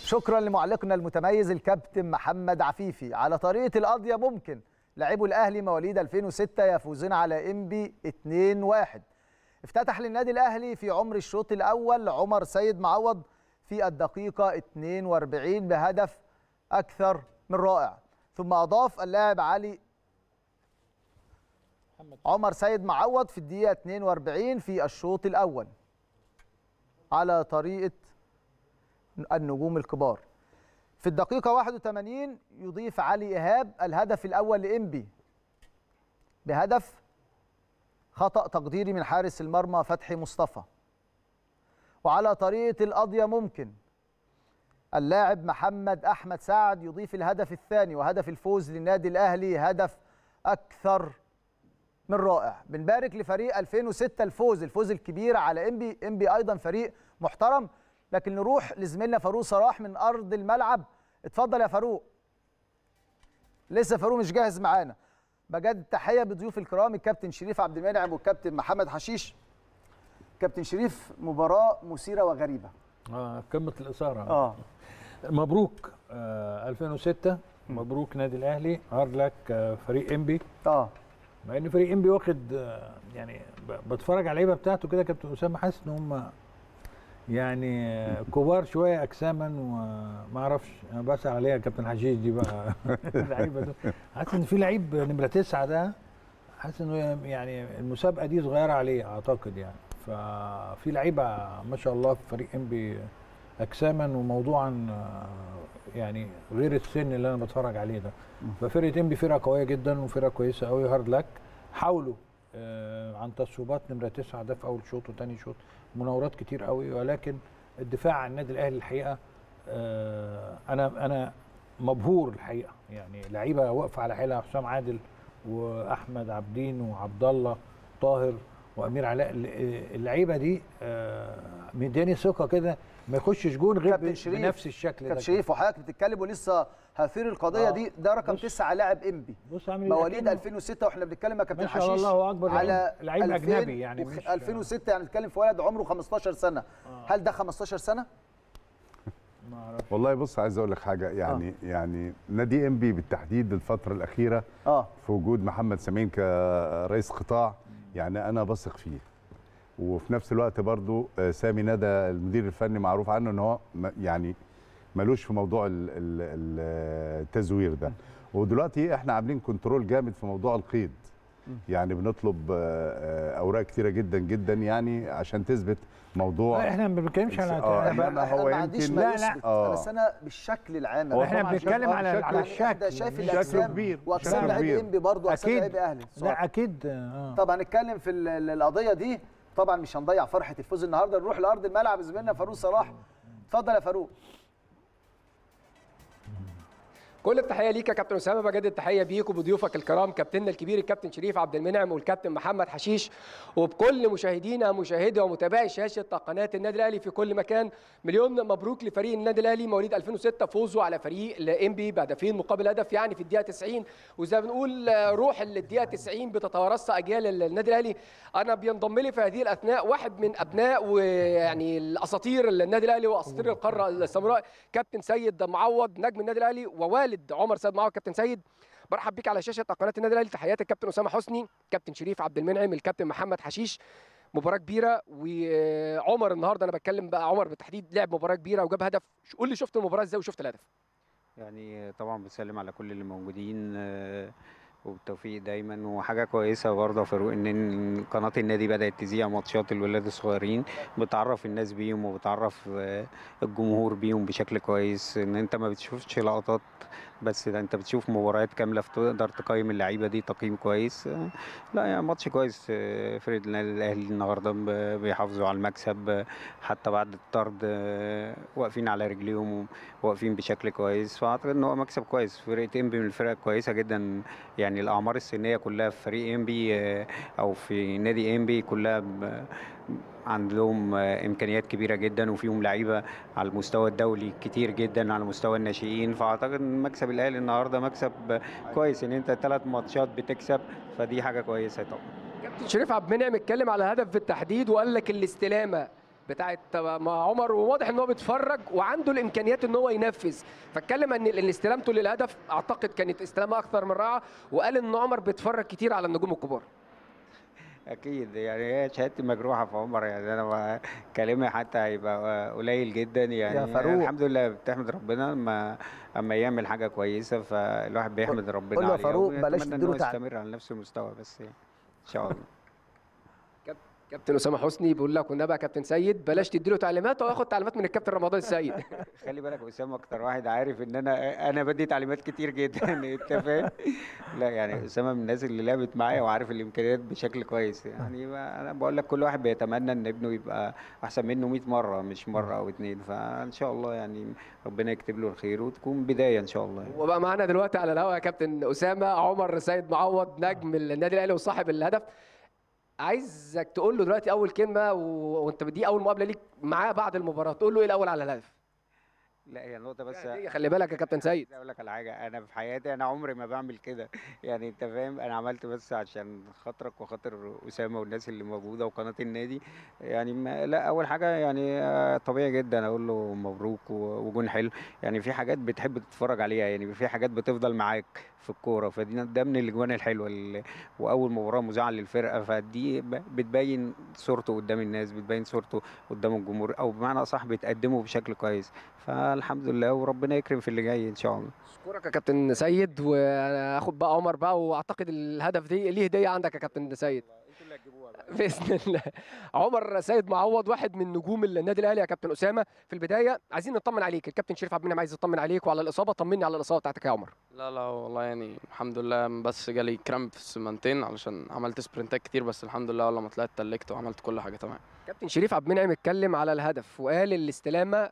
شكرا لمعلقنا المتميز الكابتن محمد عفيفي على طريقه القضيه ممكن لاعبو الاهلي مواليد 2006 يفوزون على انبي 2-1 افتتح للنادي الاهلي في عمر الشوط الاول عمر سيد معوض في الدقيقه 42 بهدف اكثر من رائع ثم اضاف اللاعب علي عمر سيد معوض في الدقيقه 42 في الشوط الاول على طريقه النجوم الكبار في الدقيقة 81 يضيف علي إيهاب الهدف الأول لإنبي بهدف خطأ تقديري من حارس المرمى فتحي مصطفى وعلى طريقة القضية ممكن اللاعب محمد أحمد سعد يضيف الهدف الثاني وهدف الفوز للنادي الأهلي هدف أكثر من رائع بنبارك لفريق 2006 الفوز الفوز الكبير على إنبي إنبي أيضا فريق محترم لكن نروح لزميلنا فاروق صلاح من ارض الملعب اتفضل يا فاروق لسه فاروق مش جاهز معانا بجد التحيه بضيوف الكرام الكابتن شريف عبد المنعم والكابتن محمد حشيش كابتن شريف مباراه مثيره وغريبه اه قمه الاثاره اه مبروك آه 2006 مبروك نادي الاهلي هارد لك آه فريق انبي اه مع ان فريق انبي واخد آه يعني ب- بتفرج على اللعيبه بتاعته كده كابتن اسامه حاسس ان هم يعني كبار شويه اجساما وما اعرفش انا بسال عليها كابتن حشيش دي بقى اللعيبه دول حاسس ان في لعيب نمره تسعه ده حاسس انه يعني المسابقه دي صغيره عليه اعتقد يعني ففي لعيبه ما شاء الله في فريق انبي اجساما وموضوعا آه، يعني غير السن اللي انا بتفرج عليه ده ففرقه انبي فرقه قويه جدا وفرقه كويسه قوي هارد لك حاولوا آه، عن تصويبات نمره تسعه ده في اول شوط وثاني شوط مناورات كتير قوي ولكن الدفاع عن النادي الاهلي الحقيقه آه، انا انا مبهور الحقيقه يعني لعيبه واقفه على حيلها حسام عادل واحمد عبدين وعبد الله طاهر وامير علاء ال- اللعيبه دي آه، مداني ثقه كده ما يخشش جون غير كابتن ب- شريف، بنفس الشكل ده كابتن شريف وحضرتك بتتكلم ولسه هثير القضيه آه. دي ده رقم بص. تسعه لاعب انبي بص عامل إيه؟ مواليد أكنه- 2006 واحنا بنتكلم يا كابتن ما شاء الله حشيش الله أكبر على لعيب- لعيب 2000 أجنبي يعني وخ- مش- 2006 يعني بنتكلم في ولد عمره 15 سنه هل ده 15 سنه؟ ما أعرفش. والله بص عايز اقول لك حاجه يعني آه. يعني نادي ام بي بالتحديد الفتره الاخيره اه في وجود محمد سمين كرئيس قطاع يعني انا بثق فيه وفي نفس الوقت برضو آه، سامي ندى المدير الفني معروف عنه ان هو م- يعني ملوش في موضوع ال- ال- ال- التزوير ده ودلوقتي احنا عاملين كنترول جامد في موضوع القيد يعني بنطلب آه، آه، اوراق كتيره جدا جدا يعني عشان تثبت موضوع لا احنا ما بنتكلمش على آه، على- إنما هو ما عنديش يمكن- ما لا، لا. يثبت آه. بس انا بالشكل العام هو احنا طبعاً بنتكلم شكل- على شكل- على يعني احنا الشكل شايف مش- الاجسام كبير، واجسام شكله لعيب كبير. انبي برضه اجسام اكيد لعيب اهلي صراحة. لا اكيد آه. طب هنتكلم في ال- ال- القضيه دي طبعا مش هنضيع فرحه الفوز النهارده نروح لارض الملعب زميلنا فاروق صلاح اتفضل يا فاروق كل التحيه ليك يا كابتن اسامه بجد التحيه بيك وبضيوفك الكرام كابتننا الكبير الكابتن شريف عبد المنعم والكابتن محمد حشيش وبكل مشاهدينا مشاهدي ومتابعي شاشه قناه النادي الاهلي في كل مكان مليون مبروك لفريق النادي الاهلي مواليد 2006 فوزوا على فريق الانبي بهدفين مقابل هدف يعني في الدقيقه 90 وزي ما بنقول آه، روح الدقيقه 90 بتتوارثها اجيال النادي الاهلي انا بينضم لي في هذه الاثناء واحد من ابناء ويعني الاساطير النادي الاهلي واساطير القاره السمراء كابتن سيد معوض نجم النادي الاهلي ووالد عمر سيد معوض كابتن سيد برحب بيك على شاشه قناه النادي الاهلي تحياتي الكابتن اسامه حسني كابتن شريف عبد المنعم الكابتن محمد حشيش مباراه كبيره وعمر النهارده انا بتكلم بقى عمر بالتحديد لعب مباراه كبيره وجاب هدف قول لي شفت المباراه ازاي وشفت الهدف يعني طبعا بسلم على كل اللي موجودين آه، وبالتوفيق دايما وحاجه كويسه برضه يا فاروق ان إن قناه النادي بدات تذيع ماتشات الولاد الصغيرين بتعرف الناس بيهم وبتعرف آه، الجمهور بيهم بشكل كويس ان انت ما بتشوفش لقطات بس ده انت بتشوف مباريات كامله فتقدر تقيم اللعيبه دي تقييم كويس آه، لا يعني ماتش كويس آه، فرقه النادي الاهلي النهارده ب- بيحافظوا على المكسب آه، حتى بعد الطرد آه، واقفين على رجليهم واقفين بشكل كويس فاعتقد ان هو مكسب كويس فرقه انبي من الفرق كويسه جدا يعني الاعمار السنيه كلها في فريق انبي آه، او في نادي انبي كلها ب- عندهم آه، امكانيات كبيره جدا وفيهم لعيبه على المستوى الدولي كتير جدا على مستوى الناشئين فاعتقد ان مكسب الاهلي النهارده مكسب آه، كويس ان انت ثلاث ماتشات بتكسب فدي حاجه كويسه طبعا كابتن شريف عبد المنعم اتكلم على الهدف بالتحديد وقال لك الاستلامه بتاعت مع عمر وواضح ان هو بيتفرج وعنده الامكانيات ان هو ينفذ فاتكلم ان ان استلامته للهدف اعتقد كانت استلامه اكثر من رائعه وقال ان عمر بيتفرج كتير على النجوم الكبار اكيد يعني هي شهادتي مجروحه في عمر يعني انا ما كلامي حتى هيبقى قليل جدا يعني فاروق. الحمد لله بتحمد ربنا اما اما يعمل حاجه كويسه فالواحد بيحمد ربنا قول له يا عليها فاروق بلاش ويتمنى ان هو تديله تعب. يستمر على نفس المستوى بس يعني ان شاء الله كابتن اسامه حسني بيقول لك والنبي يا كابتن سيد بلاش تديله تعليمات وياخد تعليمات من الكابتن رمضان السيد خلي بالك اسامه اكتر واحد عارف ان انا انا بدي تعليمات كتير جدا انت فاهم لا يعني اسامه من الناس اللي لعبت معايا وعارف الامكانيات بشكل كويس يعني ما انا بقول لك كل واحد بيتمنى ان ابنه يبقى احسن منه 100 مره مش مره او اتنين فان شاء الله يعني ربنا يكتب له الخير وتكون بدايه ان شاء الله يعني. وبقى معانا دلوقتي على الهواء يا كابتن اسامه عمر سيد معوض نجم النادي الاهلي وصاحب الهدف عايزك تقول له دلوقتي اول كلمه و... وانت دي اول مقابله ليك معاه بعد المباراه تقول له ايه الاول على الهدف لا هي نقطه بس دي خلي بالك يا كابتن سيد عايز اقول لك على حاجه انا في حياتي انا عمري ما بعمل كده يعني انت فاهم انا عملت بس عشان خاطرك وخاطر اسامه والناس اللي موجوده وقناه النادي يعني ما لا اول حاجه يعني آه، طبيعي جدا اقول له مبروك و- وجون حلو يعني في حاجات بتحب تتفرج عليها يعني في حاجات بتفضل معاك في الكوره فدي ده من الاجوان الحلوه اللي- واول مباراه مذاعه للفرقه فدي ب- بتبين صورته قدام الناس بتبين صورته قدام الجمهور او بمعنى اصح بتقدمه بشكل كويس فالحمد لله وربنا يكرم في اللي جاي ان شاء الله اشكرك يا كابتن سيد واخد بقى عمر بقى واعتقد الهدف دي ليه هديه عندك يا كابتن سيد باذن الله عمر سيد معوض واحد من نجوم النادي الاهلي يا كابتن اسامه في البدايه عايزين نطمن عليك الكابتن شريف عبد المنعم عايز يطمن عليك وعلى الاصابه طمني على الاصابه بتاعتك يا عمر لا لا والله يعني الحمد لله بس جالي كرامب في السمنتين علشان عملت سبرنتات كتير بس الحمد لله لما طلعت تلكت وعملت كل حاجه تمام كابتن شريف عبد المنعم اتكلم على الهدف وقال الاستلامه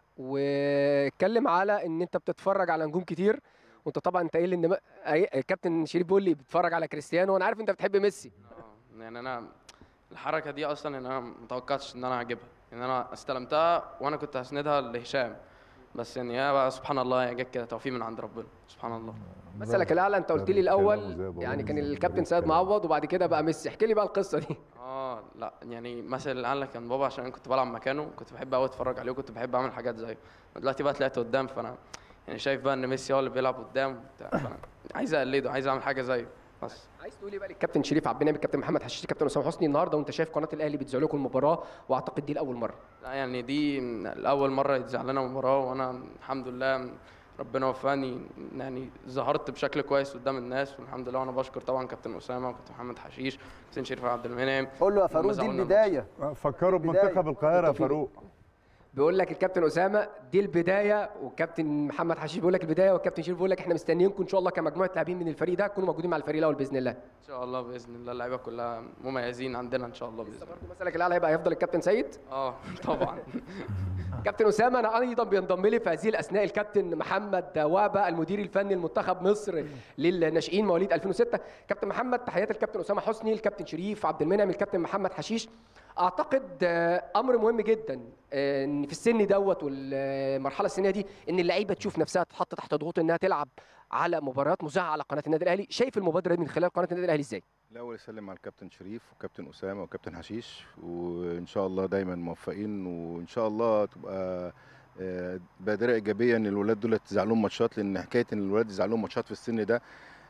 واتكلم على ان انت بتتفرج على نجوم كتير وانت طبعا انت قايل ان م- أي- كابتن شريف بيقول لي بتتفرج على كريستيانو وانا عارف انت بتحب ميسي آه، يعني انا الحركه دي اصلا ان انا متوقعتش ان انا هجيبها ان انا استلمتها وانا كنت هسندها لهشام بس يعني هي بقى سبحان الله هي جت كده توفيق من عند ربنا سبحان الله مثلك الاعلى انت قلت لي الاول يعني كان الكابتن سيد معوض وبعد كده بقى ميسي احكي لي بقى القصه دي اه لا يعني مثل الاعلى كان بابا عشان انا كنت بلعب مكانه كنت بحب قوي اتفرج عليه وكنت بحب اعمل حاجات زيه دلوقتي بقى طلعت قدام فانا يعني شايف بقى ان ميسي هو اللي بيلعب قدام وبتاع، فانا عايز اقلده عايز اعمل حاجه زيه بس عايز تقول ايه بقى للكابتن شريف عبد المنعم الكابتن محمد حشيش الكابتن اسامه حسني النهارده وانت شايف قناه الاهلي بتذيع لكم المباراه واعتقد دي لاول مره لا يعني دي الاول مره يتذاع لنا مباراه وانا الحمد لله ربنا وفاني يعني ظهرت بشكل كويس قدام الناس والحمد لله وانا بشكر طبعا كابتن اسامه وكابتن محمد حشيش كابتن شريف عبد المنعم قول له يا هم فاروق دي زعلونا الماتش. البدايه فكروا البداية. بمنتخب القاهره يا بالتوفيق. فاروق بيقول لك الكابتن اسامه دي البدايه والكابتن محمد حشيش بيقول لك البدايه والكابتن شريف بيقول لك احنا مستنيينكم ان شاء الله كمجموعه لاعبين من الفريق ده تكونوا موجودين مع الفريق الاول باذن الله ان شاء الله باذن الله اللعيبه كلها مميزين عندنا ان شاء الله باذن الله برضه مثلك الاعلى هيبقى هيفضل الكابتن سيد اه طبعا كابتن اسامه انا ايضا بينضم لي في هذه الاثناء الكابتن محمد وابا المدير الفني لمنتخب مصر للناشئين مواليد 2006 كابتن محمد تحيات الكابتن اسامه حسني الكابتن شريف عبد المنعم الكابتن محمد حشيش اعتقد آه، امر مهم جدا آه، ان في السن دوت والمرحله السنيه دي ان اللعيبه تشوف نفسها تتحط تحت ضغوط انها تلعب على مباريات مذاعه على قناه النادي الاهلي شايف المبادره دي من خلال قناه النادي الاهلي ازاي الاول اسلم على الكابتن شريف وكابتن اسامه وكابتن حشيش وان شاء الله دايما موفقين وان شاء الله تبقى آه، بادره ايجابيه ان الولاد دول تزعل لهم ماتشات لان حكايه ان الولاد يزعل لهم ماتشات في السن ده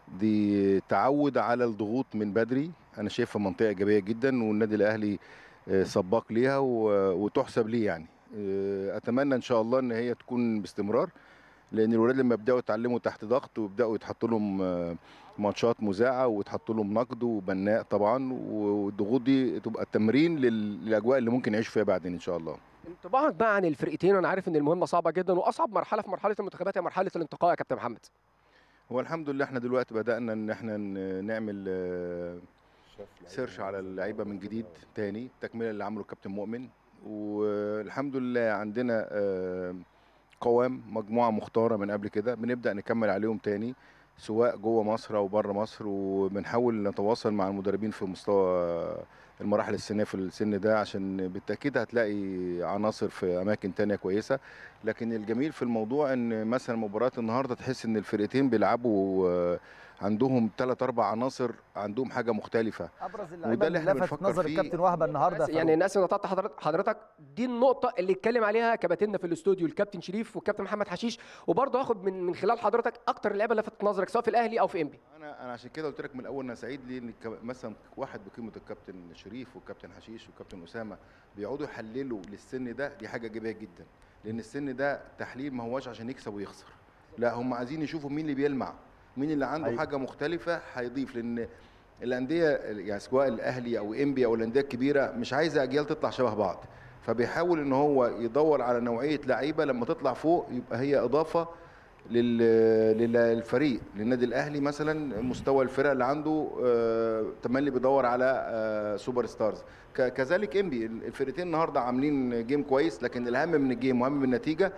دي تعود على الضغوط من بدري انا شايفها منطقه ايجابيه جدا والنادي الاهلي آه، سباق ليها و- وتحسب ليه يعني آه، اتمنى ان شاء الله ان هي تكون باستمرار لان الولاد لما يبداوا يتعلموا تحت ضغط ويبداوا يتحط لهم آه، ماتشات مذاعه ويتحط لهم نقد وبناء طبعا والضغوط دي تبقى تمرين لل- للاجواء اللي ممكن يعيشوا فيها بعدين ان شاء الله انطباعك بقى عن الفرقتين وانا عارف ان المهمه صعبه جدا واصعب مرحله في مرحله المنتخبات هي مرحله الانتقاء يا كابتن محمد هو الحمد لله احنا دلوقتي بدانا ان احنا ن- نعمل آه، سيرش على اللعيبه من جديد تاني تكمله اللي عمله الكابتن مؤمن والحمد لله عندنا آه، قوام مجموعه مختاره من قبل كده بنبدا نكمل عليهم تاني سواء جوه مصر او بره مصر وبنحاول نتواصل مع المدربين في مستوى المراحل السنيه في السن ده عشان بالتاكيد هتلاقي عناصر في اماكن تانية كويسه لكن الجميل في الموضوع ان مثلا مباراه النهارده تحس ان الفرقتين بيلعبوا آه، عندهم ثلاث اربع عناصر عندهم حاجه مختلفه ابرز وده اللعيبه اللي اللي احنا لفت بنفكر نظر فيه. الكابتن وهبه النهارده بس يعني الناس اللي قطعت حضرتك حضرتك دي النقطة اللي اتكلم عليها كباتننا في الاستوديو الكابتن شريف والكابتن محمد حشيش وبرضه هاخد من من خلال حضرتك أكتر اللعيبة اللي لفتت نظرك سواء في الأهلي أو في إنبي. انا انا عشان كده قلت لك من الاول انا سعيد ليه ان ك- مثلا واحد بقيمه الكابتن شريف والكابتن حشيش والكابتن اسامه بيقعدوا يحللوا للسن ده دي حاجه ايجابيه جدا لان السن ده تحليل ما هواش عشان يكسب ويخسر لا هم عايزين يشوفوا مين اللي بيلمع مين اللي عنده أيوة. حاجه مختلفه هيضيف لان الانديه يعني سواء الاهلي او انبي او الانديه الكبيره مش عايزه اجيال تطلع شبه بعض فبيحاول ان هو يدور على نوعيه لعيبه لما تطلع فوق يبقى هي اضافه لل- لل- للفريق للنادي الاهلي مثلا مستوى الفرق اللي عنده آه، تملي بيدور على آه، سوبر ستارز ك- كذلك انبي الفرقتين النهارده عاملين جيم كويس لكن الاهم من الجيم واهم من النتيجه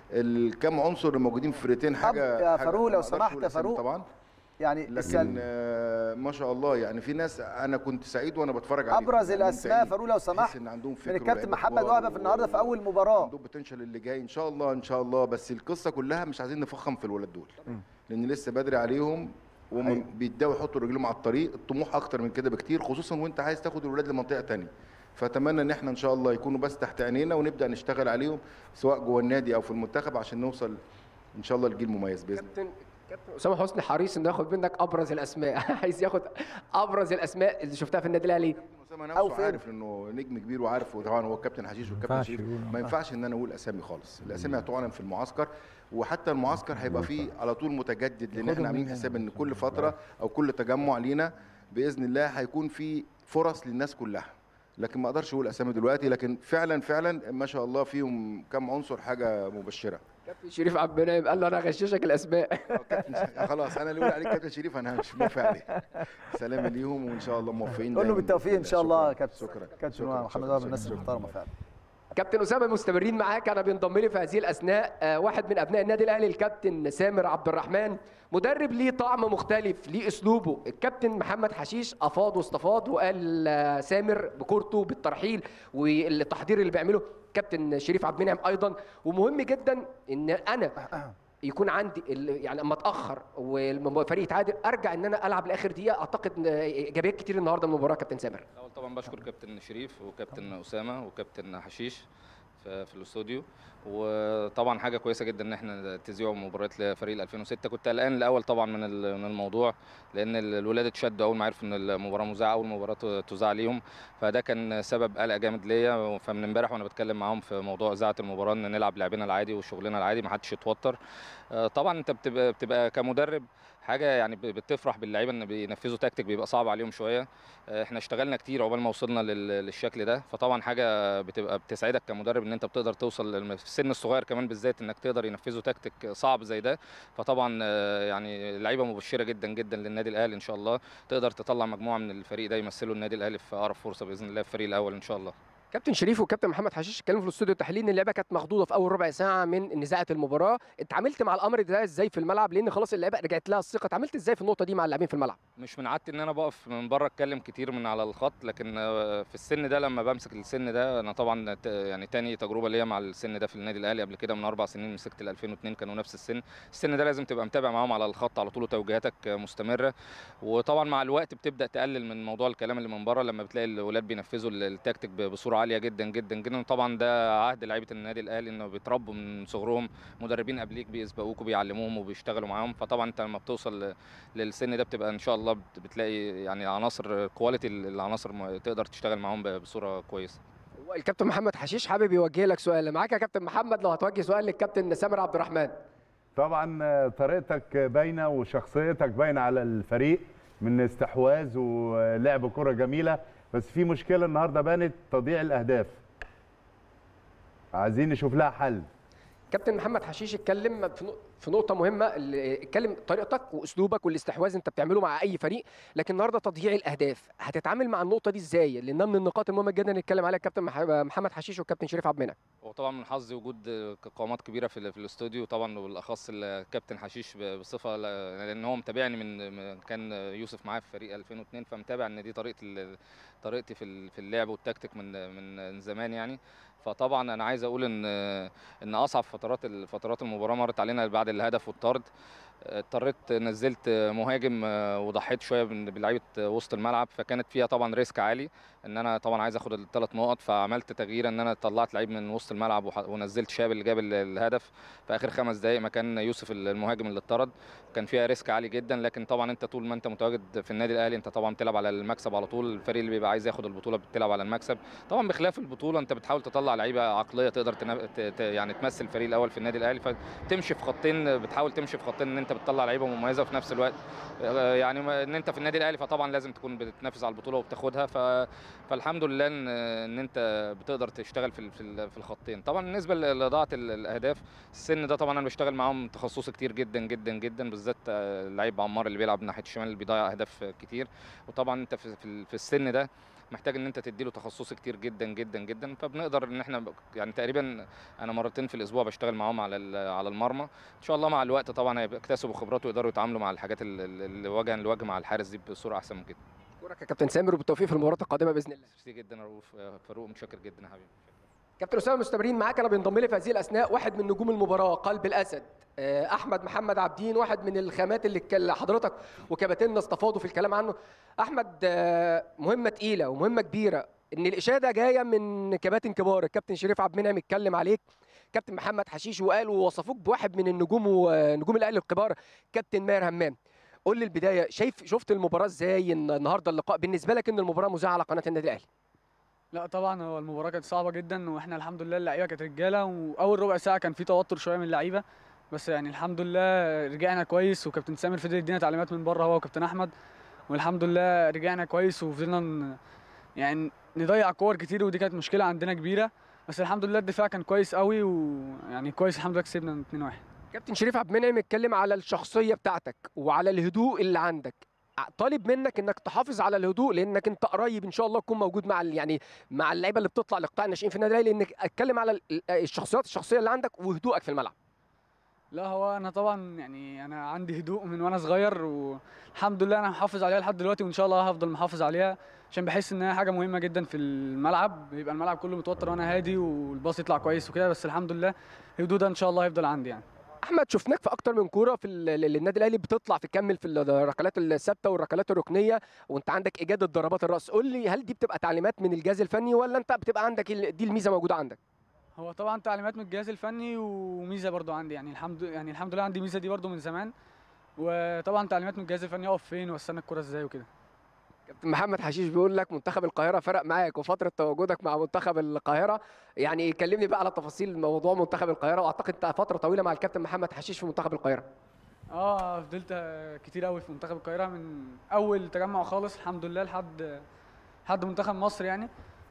الكام عنصر اللي موجودين في الفرقتين حاجه يا حاجة فاروق لو ما أقدرش سمحت أقول يا أسامي فاروق. طبعا يعني لكن السل- آه، ما شاء الله يعني في ناس انا كنت سعيد وانا بتفرج عليهم ابرز يعني الاسماء ممتعين. فاروق لو تحس سمحت ان عندهم من فكر الكابتن ولاعيبة محمد كبار وهبه في النهارده في اول مباراه عندهم بوتنشال اللي جاي ان شاء الله ان شاء الله بس القصه كلها مش عايزين نفخم في الولاد دول لان لسه بدري عليهم وهم أيوة. بيبداوا يحطوا رجلهم على الطريق الطموح اكتر من كده بكتير خصوصا وانت عايز تاخد الولاد لمنطقه تانية فاتمنى ان احنا ان شاء الله يكونوا بس تحت عينينا ونبدا نشتغل عليهم سواء جوه النادي او في المنتخب عشان نوصل ان شاء الله لجيل مميز باذن الله كابتن كابتن أسامة حسني حريص إنه ياخد منك أبرز الأسماء عايز ياخد أبرز الأسماء اللي شفتها في النادي الأهلي. اسامه أو نفسه فين؟ عارف انه نجم كبير وعارف وطبعا هو الكابتن حشيش والكابتن ينفعش شريف يقول. ما ينفعش ان انا اقول اسامي خالص الاسامي هتعلن في المعسكر وحتى المعسكر هيبقى فيه على طول متجدد لان احنا عاملين حساب ان كل فتره او كل تجمع لينا باذن الله هيكون في فرص للناس كلها لكن ما اقدرش اقول اسامي دلوقتي لكن فعلا فعلا ما شاء الله فيهم كم عنصر حاجه مبشره كابتن شريف عبد المنعم قال له أنا هغششك الأسماء. كابتن خلاص انا اللي اقول عليك كابتن شريف انا همشي موافق عليه سلام ليهم وان شاء الله موفقين قول له دايماً بالتوفيق ان بإذن شاء الله يا شكراً. كابتن شكرا كابتن شكراً. محمد شكراً. وهبه من الناس شكراً. المحترمه فعلا كابتن اسامه مستمرين معاك انا بينضم لي في هذه الاثناء آه، واحد من ابناء النادي الاهلي الكابتن سامر عبد الرحمن مدرب ليه طعم مختلف ليه اسلوبه الكابتن محمد حشيش افاض واستفاض وقال آه، سامر بكورته بالترحيل والتحضير اللي بيعمله كابتن شريف عبد المنعم ايضا ومهم جدا ان انا يكون عندي ال- يعني اما اتاخر والفريق يتعادل ارجع ان انا العب لاخر دقيقه اعتقد إن ايجابيات كتير النهارده من المباراه كابتن سامر الاول طبعا بشكر كابتن شريف وكابتن اسامه وكابتن حشيش في, في الاستوديو وطبعا حاجه كويسه جدا ان احنا تذيعوا مباريات لفريق 2006 كنت قلقان الاول طبعا من ال- من الموضوع لان ال- الولاد اتشدوا اول ما عرفوا ان المباراه مذاعه اول مباراه ت- تذاع ليهم فده كان سبب قلق جامد ليا فمن امبارح وانا بتكلم معاهم في موضوع اذاعه المباراه ان نلعب لعبنا العادي وشغلنا العادي ما حدش يتوتر آه، طبعا انت بتبقى بتبقى كمدرب حاجه يعني ب- بتفرح باللعيبه ان بينفذوا تكتيك بيبقى صعب عليهم شويه آه، احنا اشتغلنا كتير عقبال ما وصلنا لل- للشكل ده فطبعا حاجه بتبقى بتسعدك كمدرب ان انت بتقدر توصل للم- في السن الصغير كمان بالذات انك تقدر ينفذوا تكتيك صعب زي ده فطبعا آه، يعني لعيبه مبشره جدا جدا للنادي الاهلي ان شاء الله تقدر تطلع مجموعه من الفريق ده يمثلوا النادي الاهلي في اقرب فرصه باذن الله في الفريق الاول ان شاء الله كابتن شريف وكابتن محمد حشيش اتكلموا في الاستوديو التحليلي ان اللعبه كانت مخضوضه في اول ربع ساعه من نزاعه المباراه اتعاملت مع الامر ده ازاي في الملعب لان خلاص اللعبه رجعت لها الثقه اتعاملت ازاي في النقطه دي مع اللاعبين في الملعب مش من عادتي ان انا بقف من بره اتكلم كتير من على الخط لكن آه، في السن ده لما بمسك السن ده انا طبعا ت- يعني تاني تجربه ليا مع السن ده في النادي الاهلي قبل كده من اربع سنين مسكت ال 2002 كانوا نفس السن السن ده لازم تبقى متابع معاهم على الخط على طول وتوجيهاتك آه، مستمره وطبعا مع الوقت بتبدا تقلل من موضوع الكلام اللي من بره لما بتلاقي الاولاد بينفذوا ال- التكتيك ب- بصوره عاليه جدا جدا جدا طبعا ده عهد لعيبه النادي الاهلي انه بيتربوا من صغرهم مدربين قبليك بيسبقوك وبيعلموهم وبيشتغلوا معاهم فطبعا انت لما بتوصل ل- للسن ده بتبقى ان شاء الله بت- بتلاقي يعني عناصر كواليتي العناصر م- تقدر تشتغل معاهم ب- بصوره كويسه الكابتن محمد حشيش حابب يوجه لك سؤال معاك يا كابتن محمد لو هتوجه سؤال للكابتن سامر عبد الرحمن طبعا آه، طريقتك باينه وشخصيتك باينه على الفريق من استحواذ ولعب كره جميله بس في مشكله النهارده بانت تضييع الاهداف عايزين نشوف لها حل كابتن محمد حشيش اتكلم في نق- في نقطة مهمة اللي- اتكلم طريقتك واسلوبك والاستحواذ انت بتعمله مع اي فريق لكن النهارده تضييع الاهداف هتتعامل مع النقطة دي ازاي؟ لانها من النقاط المهمة جدا اللي اتكلم عليها الكابتن مح- محمد حشيش والكابتن شريف عبد المنعم وطبعا من حظي وجود قامات كبيره في, ال- في الاستوديو طبعا وبالاخص الكابتن حشيش ب- بصفه ل- لان هو متابعني من من- كان يوسف معايا في فريق 2002 فمتابع ان دي طريقه ال- طريقتي في ال- في اللعب والتكتيك من من زمان يعني فطبعا انا عايز اقول ان ان اصعب فترات ال- فترات المباراه مرت علينا بعد الهدف والطرد اضطريت نزلت مهاجم وضحيت شويه بن- بلعيبه وسط الملعب فكانت فيها طبعا ريسك عالي ان انا طبعا عايز اخد الثلاث نقط فعملت تغيير ان انا طلعت لعيب من وسط الملعب وح- ونزلت شاب اللي جاب ال- الهدف في اخر خمس دقائق مكان يوسف المهاجم اللي اتطرد كان فيها ريسك عالي جدا لكن طبعا انت طول ما انت متواجد في النادي الاهلي انت طبعا بتلعب على المكسب على طول الفريق اللي بيبقى عايز ياخد البطوله بتلعب على المكسب طبعا بخلاف البطوله انت بتحاول تطلع لعيبه عقليه تقدر تنا... ت... ت... يعني تمثل الفريق الاول في النادي الاهلي فتمشي في خطين بتحاول تمشي في خطين ان انت بتطلع لعيبه مميزه وفي نفس الوقت آه، يعني ما- ان انت في النادي الاهلي فطبعا لازم تكون بتنافس على البطوله وبتاخدها ف... فالحمد لله ان ان انت بتقدر تشتغل في ال- في ال- في الخطين طبعا بالنسبه ل- لضاعه ال- الاهداف السن ده طبعا انا بشتغل معاهم تخصصي كتير جدا جدا جدا بالذات آه، اللعيب عمار اللي بيلعب ناحيه الشمال اللي بيضيع اهداف كتير وطبعا انت في في ال- في السن ده محتاج ان انت تديله تخصصي كتير جدا جدا جدا فبنقدر ان احنا ب- يعني تقريبا انا مرتين في الاسبوع بشتغل معاهم على ال- على المرمى ان شاء الله مع الوقت طبعا هيكتسبوا خبرات ويقدروا يتعاملوا مع الحاجات ال- ال- اللي وجها لوجه مع الحارس دي بصوره احسن من كده اشكرك يا كابتن سامر وبالتوفيق في المباراه القادمه باذن الله ميرسي جدا يا رؤوف آه، فاروق متشكر جدا يا حبيبي كابتن اسامه مستمرين معاك انا بينضم لي في هذه الاثناء واحد من نجوم المباراه قلب الاسد آه، احمد محمد عابدين واحد من الخامات اللي اتكل- حضرتك وكباتننا استفاضوا في الكلام عنه احمد آه، مهمه تقيله ومهمه كبيره ان الاشاده جايه من كباتن كبار الكابتن شريف عبد المنعم اتكلم عليك كابتن محمد حشيش وقال ووصفوك بواحد من النجوم ونجوم الاهلي الكبار كابتن ماهر همام قول لي البدايه شايف شفت المباراه ازاي الن- النهارده اللقاء بالنسبه لك ان المباراه مذاعه على قناه النادي الاهلي لا طبعا هو المباراه كانت صعبه جدا واحنا الحمد لله اللعيبه كانت رجاله واول ربع ساعه كان في توتر شويه من اللعيبه بس يعني الحمد لله رجعنا كويس وكابتن سامر فضل يدينا تعليمات من بره هو وكابتن احمد والحمد لله رجعنا كويس وفضلنا ن- يعني نضيع كور كتير ودي كانت مشكله عندنا كبيره بس الحمد لله الدفاع كان كويس قوي ويعني كويس الحمد لله كسبنا 2-1 كابتن شريف عبد المنعم اتكلم على الشخصيه بتاعتك وعلى الهدوء اللي عندك ع- طالب منك انك تحافظ على الهدوء لانك انت قريب ان شاء الله تكون موجود مع ال- يعني مع اللعيبه اللي بتطلع لقطاع الناشئين في النادي الاهلي انك اتكلم على ال- الشخصيات الشخصيه اللي عندك وهدوءك في الملعب لا هو انا طبعا يعني انا عندي هدوء من وانا صغير والحمد لله انا محافظ عليها لحد دلوقتي وان شاء الله هفضل محافظ عليها عشان بحس ان هي حاجه مهمه جدا في الملعب بيبقى الملعب كله متوتر وانا هادي والباص يطلع كويس وكده بس الحمد لله الهدوء ده ان شاء الله هيفضل عندي يعني احمد شفناك في اكتر من كوره في ال- ال- النادي الاهلي بتطلع تكمل في الركلات الثابته والركلات الركنيه وانت عندك اجاده ضربات الراس قول لي هل دي بتبقى تعليمات من الجهاز الفني ولا انت بتبقى عندك ال- دي الميزه موجوده عندك هو طبعا تعليمات من الجهاز الفني وميزه برضو عندي يعني الحمد يعني الحمد لله عندي الميزه دي برضو من زمان وطبعا تعليمات من الجهاز الفني اقف فين واستنى الكوره ازاي وكده كابتن محمد حشيش بيقول لك منتخب القاهره فرق معاك وفتره تواجدك مع منتخب القاهره يعني كلمني بقى على تفاصيل موضوع منتخب القاهره واعتقد انت فتره طويله مع الكابتن محمد حشيش في منتخب القاهره اه فضلت آه، كتير قوي في منتخب القاهره من اول تجمع خالص الحمد لله لحد لحد منتخب مصر يعني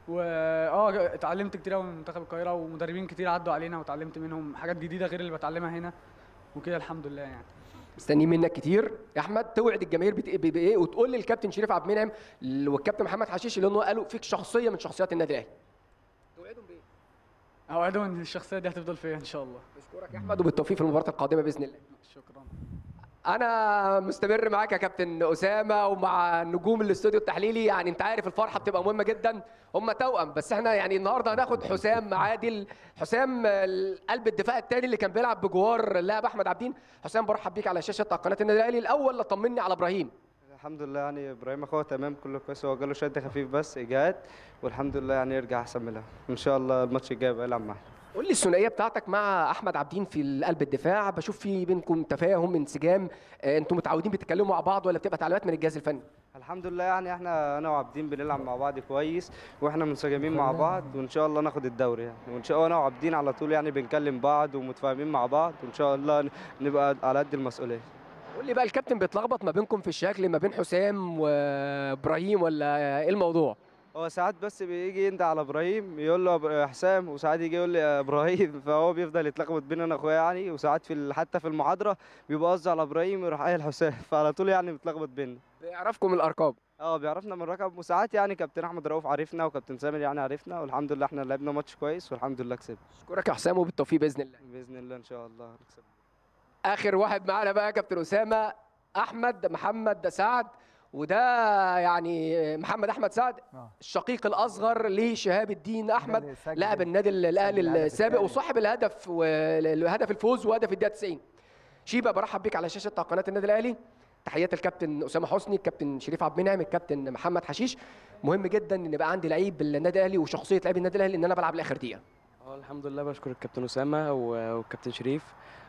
واه اتعلمت كتير قوي من منتخب القاهره ومدربين كتير عدوا علينا وتعلمت منهم حاجات جديده غير اللي بتعلمها هنا وكده الحمد لله يعني مستنيين منك كتير يا احمد توعد الجماهير بت- ب- بايه وتقول للكابتن شريف عبد المنعم ال- والكابتن محمد حشيش اللي هم قالوا فيك شخصيه من شخصيات النادي الاهلي توعدهم بايه اوعدهم ان الشخصيه دي هتفضل فيا ان شاء الله بشكرك يا احمد وبالتوفيق في المباراه القادمه باذن الله شكرا انا مستمر معاك يا كابتن اسامه ومع نجوم الاستوديو التحليلي يعني انت عارف الفرحه بتبقى مهمه جدا هم توأم بس احنا يعني النهارده هناخد حسام عادل حسام ال- قلب الدفاع الثاني اللي كان بيلعب بجوار اللاعب احمد عابدين حسام برحب بيك على شاشه قناه النادي الاهلي الاول طمني على ابراهيم الحمد لله يعني ابراهيم اخوه تمام كله كويس هو جاله شد خفيف بس اجهاد والحمد لله يعني يرجع احسن من الاول ان شاء الله الماتش الجاي بقى يلعب معانا قول لي الثنائيه بتاعتك مع احمد عابدين في قلب الدفاع بشوف في بينكم تفاهم انسجام آه، انتم متعودين بتتكلموا مع بعض ولا بتبقى تعليمات من الجهاز الفني الحمد لله يعني احنا انا وعابدين بنلعب مع بعض كويس واحنا منسجمين مع بعض وان شاء الله ناخد الدوري يعني وان شاء الله انا وعابدين على طول يعني بنكلم بعض ومتفاهمين مع بعض وان شاء الله نبقى على قد المسؤوليه قول لي بقى الكابتن بيتلخبط ما بينكم في الشكل ما بين حسام وابراهيم ولا ايه الموضوع هو ساعات بس بيجي يندى على ابراهيم يقول له أب- حسام وساعات يجي يقول لي يا ابراهيم فهو بيفضل يتلخبط بين انا واخويا يعني وساعات في ال- حتى في المحاضره بيبقى قصدي على ابراهيم يروح قايل حسام فعلى طول يعني بيتلخبط بينا بيعرفكم من الارقام اه بيعرفنا من رقم وساعات يعني كابتن احمد رؤوف عرفنا وكابتن سامر يعني عرفنا والحمد لله احنا لعبنا ماتش كويس والحمد لله كسبنا اشكرك يا حسام وبالتوفيق باذن الله باذن الله ان شاء الله نكسب اخر واحد معانا بقى يا كابتن اسامه احمد محمد سعد وده يعني محمد احمد سعد آه. الشقيق الاصغر لشهاب الدين احمد اللي سجل- لاعب النادي الاهلي الهدف السابق الثاني. وصاحب الهدف وهدف الفوز وهدف الدقيقه 90 شيبه برحب بيك على شاشه قناه النادي الاهلي تحيات الكابتن اسامه حسني الكابتن شريف عبد المنعم الكابتن محمد حشيش مهم جدا ان يبقى عندي لعيب النادي الاهلي وشخصيه لعيب النادي الاهلي ان انا بلعب لاخر دقيقه اه الحمد لله بشكر الكابتن اسامه و- والكابتن شريف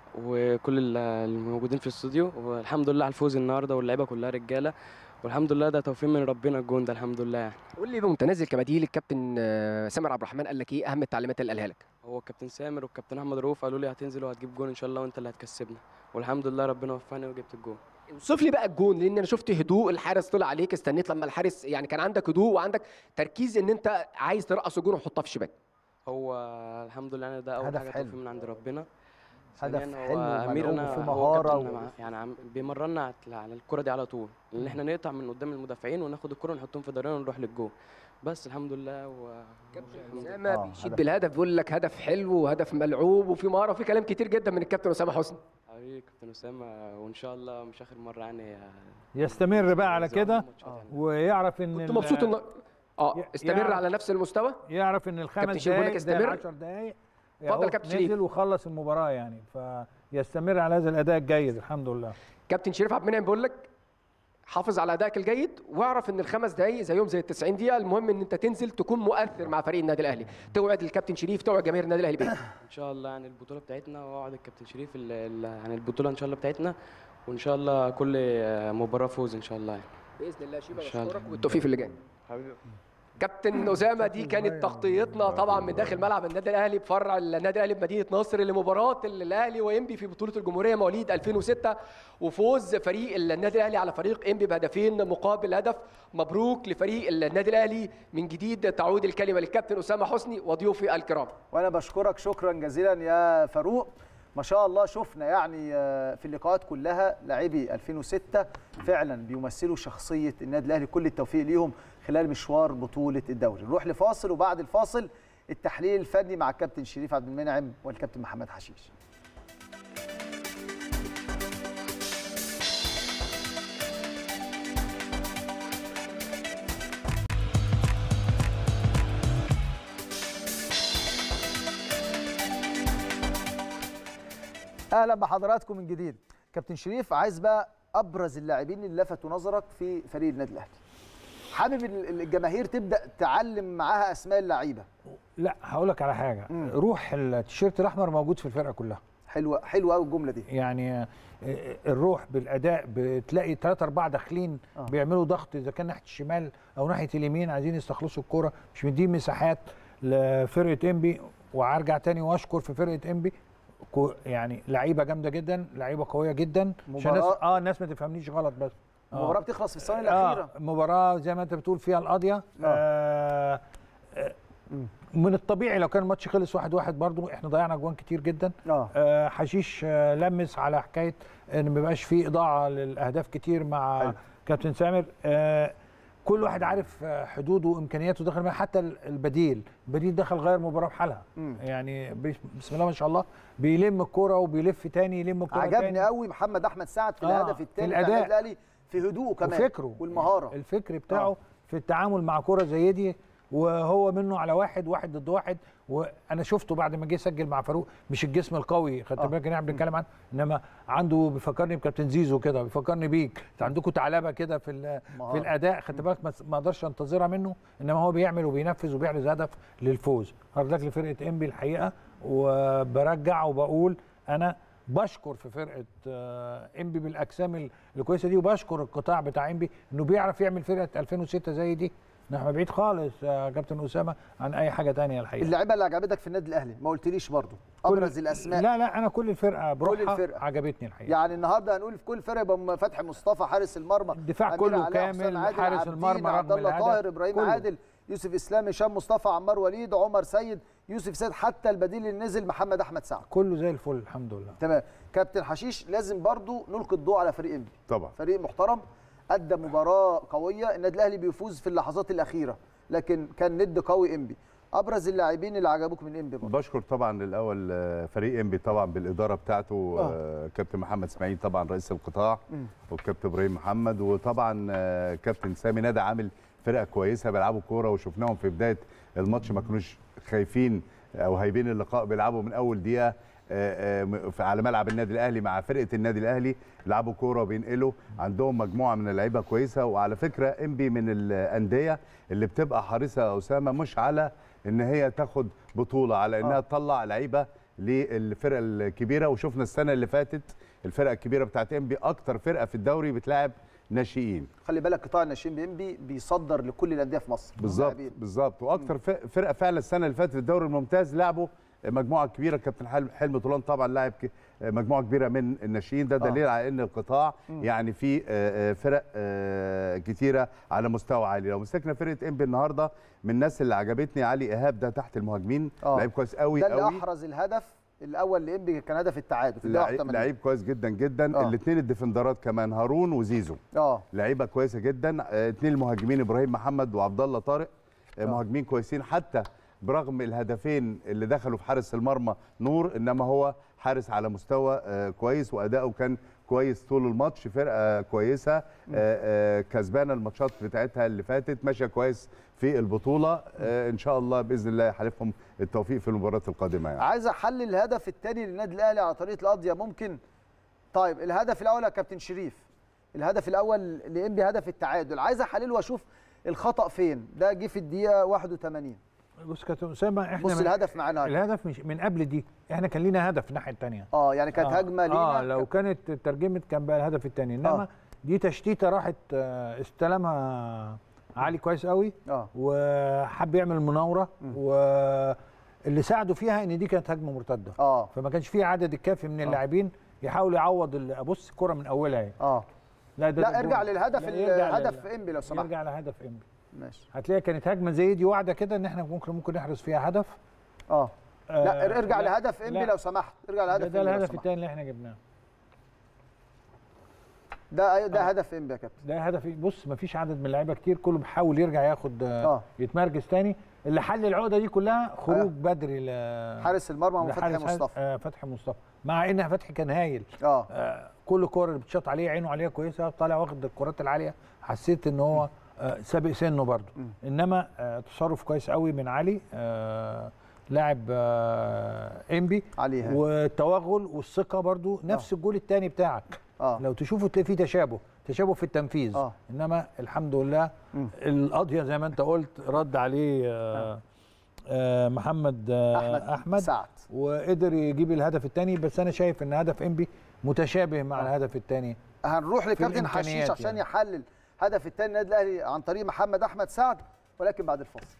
وكل ال- الموجودين في الاستوديو والحمد لله على الفوز النهارده واللعيبه كلها رجاله والحمد لله ده توفيق من ربنا الجون ده الحمد لله يعني قول لي وانت نازل كبديل الكابتن آه، سامر عبد الرحمن قال لك ايه اهم التعليمات اللي قالها لك هو الكابتن سامر والكابتن احمد رؤوف قالوا لي هتنزل وهتجيب جون ان شاء الله وانت اللي هتكسبنا والحمد لله ربنا وفقني وجبت الجون اوصف لي بقى الجون لان انا شفت هدوء الحارس طلع عليك استنيت لما الحارس يعني كان عندك هدوء وعندك تركيز ان انت عايز ترقص الجون وتحطها في الشباك هو الحمد لله يعني ده اول هدف حاجه حلو. توفيق من عند ربنا هدف ثانياً حلو هو امير وملعوب انا وفيه هو مهارة كابتن و- مع- يعني عم بيمرنا على- على الكره دي على طول ان احنا نقطع من قدام المدافعين وناخد الكره نحطهم في ظهرنا ونروح للجون بس الحمد لله و الحمد لله. اسامه آه، بيشيد هدف. بالهدف بيقول لك هدف حلو وهدف ملعوب وفي مهاره وفي كلام كتير جدا من الكابتن اسامه حسني حبيبي كابتن اسامه وان شاء الله مش اخر مره يعني يستمر بقى على كده ماتشات يعني. ويعرف ان كنت ال- مبسوط ان اه ي- استمر يعرف- على نفس المستوى يعرف ان كابتن الخمس شريف بيقول دقائق لك زي استمر. 10 دقائق اتفضل يا أهو كابتن شريف. نزل وخلص المباراه يعني فيستمر على هذا الاداء الجيد الحمد لله كابتن شريف عبد المنعم بيقول لك حافظ على ادائك الجيد واعرف ان الخمس دقايق زيهم زي ال 90 دقيقه المهم ان انت تنزل تكون مؤثر مع فريق النادي الاهلي توعد الكابتن شريف توعد جماهير النادي الاهلي بيه ان شاء الله يعني البطوله بتاعتنا واوعد الكابتن شريف ال- ال- يعني البطوله ان شاء الله بتاعتنا وان شاء الله كل مباراه فوز ان شاء الله يعني باذن الله شيبه إن شاء الله. بشكرك والتوفيق في اللي جاي حبيبي كابتن اسامه دي كانت تغطيتنا طبعا من داخل ملعب النادي الاهلي بفرع النادي الاهلي بمدينه نصر لمباراه الاهلي وانبي في بطوله الجمهوريه مواليد 2006 وفوز فريق النادي الاهلي على فريق انبي بهدفين مقابل هدف مبروك لفريق النادي الاهلي من جديد تعود الكلمه للكابتن اسامه حسني وضيوفي الكرام وانا بشكرك شكرا جزيلا يا فاروق ما شاء الله شفنا يعني آه، في اللقاءات كلها لاعبي 2006 فعلا بيمثلوا شخصيه النادي الاهلي كل التوفيق ليهم خلال مشوار بطوله الدوري نروح لفاصل وبعد الفاصل التحليل الفني مع الكابتن شريف عبد المنعم والكابتن محمد حشيش اهلا بحضراتكم من جديد كابتن شريف عايز بقى ابرز اللاعبين اللي لفتوا نظرك في فريق النادي الاهلي حابب ال- الجماهير تبدا تعلم معاها اسماء اللعيبه لا هقول لك على حاجه مم. روح التيشيرت الاحمر موجود في الفرقه كلها حلوه حلوه قوي الجمله دي يعني آه، الروح بالاداء بتلاقي ثلاثة أربعة داخلين آه. بيعملوا ضغط اذا كان ناحيه الشمال او ناحيه اليمين عايزين يستخلصوا الكوره مش مدين مساحات لفرقه انبي وهرجع تاني واشكر في فرقه انبي كو- يعني لعيبه جامده جدا لعيبه قويه جدا عشان الناس مباراة- اه الناس ما تفهمنيش غلط بس آه. المباراه بتخلص في الثواني الاخيره آه مباراة زي ما انت بتقول فيها القاضية آه آه من الطبيعي لو كان الماتش خلص واحد واحد برضو احنا ضيعنا جوان كتير جدا اه آه حشيش آه لمس على حكاية ان ما يبقاش فيه اضاعة للاهداف كتير مع حلو. كابتن سامر آه كل واحد عارف آه، حدوده وامكانياته داخل الملعب، حتى البديل البديل دخل غير مباراة بحالها مم. يعني بس- بسم الله ما شاء الله بيلم الكرة وبيلف تاني يلم الكرة عجبني تاني. قوي محمد احمد سعد في آه، الهدف في الثاني بتاع الأداء. النادي الاهلي في هدوءه كمان وفكره والمهاره الفكر بتاعه آه. آه. في التعامل مع كرة زي دي وهو منه على واحد واحد ضد واحد وانا شفته بعد ما جه يسجل مع فاروق مش الجسم القوي خدت آه. بالك ان احنا بنتكلم عنه انما عنده بيفكرني بكابتن زيزو كده بيفكرني بيك انت عندكم ثعلبه كده في ال- مهارة. في الاداء خدت بالك ما- ما اقدرش انتظرها منه انما هو بيعمل وبينفذ وبيحرز هدف للفوز هارد لك لفرقه انبي الحقيقه وبرجع وبقول انا بشكر في فرقه آه، انبي بالاجسام الكويسه دي وبشكر القطاع بتاع انبي انه بيعرف يعمل فرقه 2006 زي دي نحن بعيد خالص يا كابتن اسامه عن اي حاجه تانية الحقيقه اللعيبه اللي عجبتك في النادي الاهلي ما قلتليش برضو كل- ابرز الاسماء لا لا انا كل الفرقه بروحها الفرقة. عجبتني الحقيقه يعني النهارده هنقول في كل فرقه يبقى فتحي مصطفى حارس المرمى الدفاع أمير كله علاء، كامل، حسام عادل، حارس عابدين، المرمى عبد رغم الله الهدف، طاهر ابراهيم كله. عادل يوسف اسلام هشام مصطفى عمار وليد عمر سيد يوسف سيد حتى البديل اللي نزل محمد احمد سعد كله زي الفل الحمد لله تمام كابتن حشيش لازم برضو نلقي الضوء على فريق انبي طبعا فريق محترم ادى مباراه قويه النادي الاهلي بيفوز في اللحظات الاخيره لكن كان ند قوي انبي ابرز اللاعبين اللي عجبوك من انبي برضو بشكر طبعا الاول آه، فريق انبي طبعا بالاداره بتاعته آه. آه. كابتن محمد اسماعيل طبعا رئيس القطاع مم. والكابتن ابراهيم محمد وطبعا آه، كابتن سامي ندى عامل فرقه كويسه بيلعبوا كوره وشفناهم في بدايه الماتش ما كانوش خايفين او هايبين اللقاء بيلعبوا من اول دقيقه آه، آه، في- على ملعب النادي الاهلي مع فرقه النادي الاهلي لعبوا كوره وبينقلوا عندهم مجموعه من اللعيبه كويسه وعلى فكره انبي من الانديه اللي بتبقى حريصه يا اسامه مش على ان هي تاخد بطوله على انها آه. تطلع لعيبه للفرق الكبيره وشفنا السنه اللي فاتت الفرقه الكبيره بتاعت انبي اكتر فرقه في الدوري بتلاعب ناشئين خلي بالك قطاع الناشئين بانبي بيصدر لكل الانديه في مصر بالظبط لاعبين. بالظبط واكتر ف- فرقه فعلا السنه اللي فاتت في الدوري الممتاز لعبوا مجموعه كبيره كابتن حلم- حلمي طولان طبعا لاعب ك- مجموعه كبيره من الناشئين ده آه. دليل على ان القطاع مم. يعني في آه، آه، فرق آه، كتيره على مستوى عالي لو مسكنا فرقه انبي النهارده من الناس اللي عجبتني علي ايهاب ده تحت المهاجمين آه. لعيب كويس قوي ده اللي قوي احرز الهدف الاول لانبي كان هدف التعادل في الدقيقه لعيب, 81 لعيب كويس جدا جدا آه. الاثنين الديفندرات كمان هارون وزيزو اه لعيبه كويسه جدا آه، اتنين المهاجمين ابراهيم محمد وعبد الله طارق آه، مهاجمين كويسين حتى برغم الهدفين اللي دخلوا في حارس المرمى نور انما هو حارس على مستوى آه، كويس واداؤه كان كويس طول الماتش فرقه كويسه آه، آه، كسبانه الماتشات بتاعتها اللي فاتت ماشيه كويس في البطوله آه، ان شاء الله باذن الله يحالفهم التوفيق في المباريات القادمه يعني. عايز احلل الهدف الثاني للنادي الاهلي على طريقه القضيه ممكن طيب الهدف الاول يا كابتن شريف الهدف الاول لانبي هدف التعادل عايز احلله واشوف الخطا فين ده جه في الدقيقه 81 بص كابتن اسامه احنا بص من- الهدف معانا الهدف مش من قبل دي احنا كان لينا هدف الناحيه الثانيه اه يعني كانت هجمه لينا اه لو كانت ترجمت كان بقى الهدف الثاني انما آه. دي تشتيته راحت آه، استلمها علي كويس قوي اه وحب يعمل مناوره واللي ساعدوا فيها ان دي كانت هجمه مرتده اه فما كانش في عدد الكافي من اللاعبين يحاول يعوض ال- بص الكره من اولها اهي اه لا ده لا ده ارجع جول. للهدف لا، يرجع لل- الهدف انبي لو سمحت يرجع لهدف انبي ماشي هتلاقيها كانت هجمه زي دي واعده كده ان احنا ممكن ممكن نحرز فيها هدف اه لا آه، ارجع لا، لهدف انبي لا. لو سمحت ارجع ده, لهدف ده انبي لو الهدف سمحت الثاني اللي احنا جبناه ده ده هدف انبي يا كابتن ده هدف بص مفيش عدد من اللعيبه كتير كله بيحاول يرجع ياخد اه آه. يتمركز تاني اللي حل العقده دي كلها خروج أيوة. بدري ل حارس المرمى وفتحي لحارس حارس- مصطفى آه فتحي مصطفى مع ان فتحي كان هايل اه آه كل كوره اللي بتشاط عليه عينه عليها كويسه طالع واخد الكرات العاليه حسيت ان هو آه سابق سنه برضه انما آه تصرف كويس قوي من علي آه لاعب آه انبي علي هاني. والتوغل والثقه برضو نفس الجول الثاني بتاعك اه لو تشوفوا تلاقي فيه تشابه تشابه في التنفيذ آه. انما الحمد لله مم. القضيه زي ما انت قلت رد عليه آه آه محمد آه احمد احمد سعد وقدر يجيب الهدف الثاني بس انا شايف ان هدف انبي متشابه مع الهدف الثاني هنروح لكابتن حشيش الإمكانيات عشان يعني. يحلل هدف الثاني النادي الاهلي عن طريق محمد احمد سعد ولكن بعد الفاصل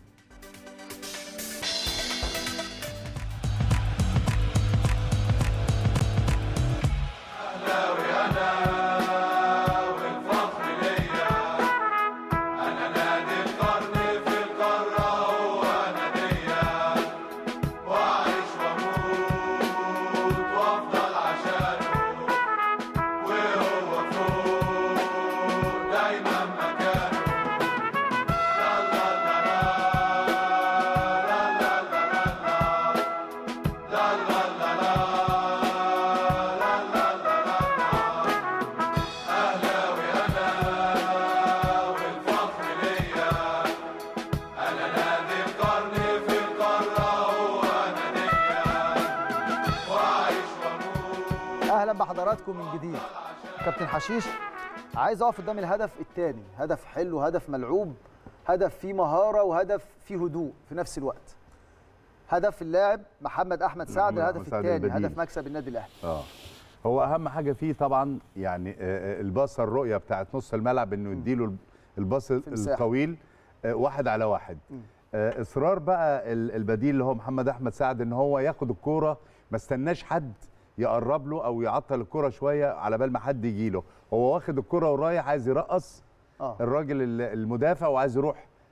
اهلا بحضراتكم من جديد كابتن حشيش عايز اقف قدام الهدف الثاني هدف حلو هدف ملعوب هدف فيه مهاره وهدف فيه هدوء في نفس الوقت هدف اللاعب محمد احمد سعد محمد الهدف أحمد سعد الثاني البديل. هدف مكسب النادي الاهلي اه هو اهم حاجه فيه طبعا يعني آه، آه، الباصه الرؤيه بتاعت نص الملعب انه يديله الباص مساحة. الطويل آه، واحد على واحد آه، اصرار بقى ال- البديل اللي هو محمد احمد سعد ان هو ياخد الكوره ما استناش حد يقرب له او يعطل الكوره شويه على بال ما حد يجي له هو واخد الكوره ورايح عايز يرقص اه الراجل ال- المدافع وعايز يروح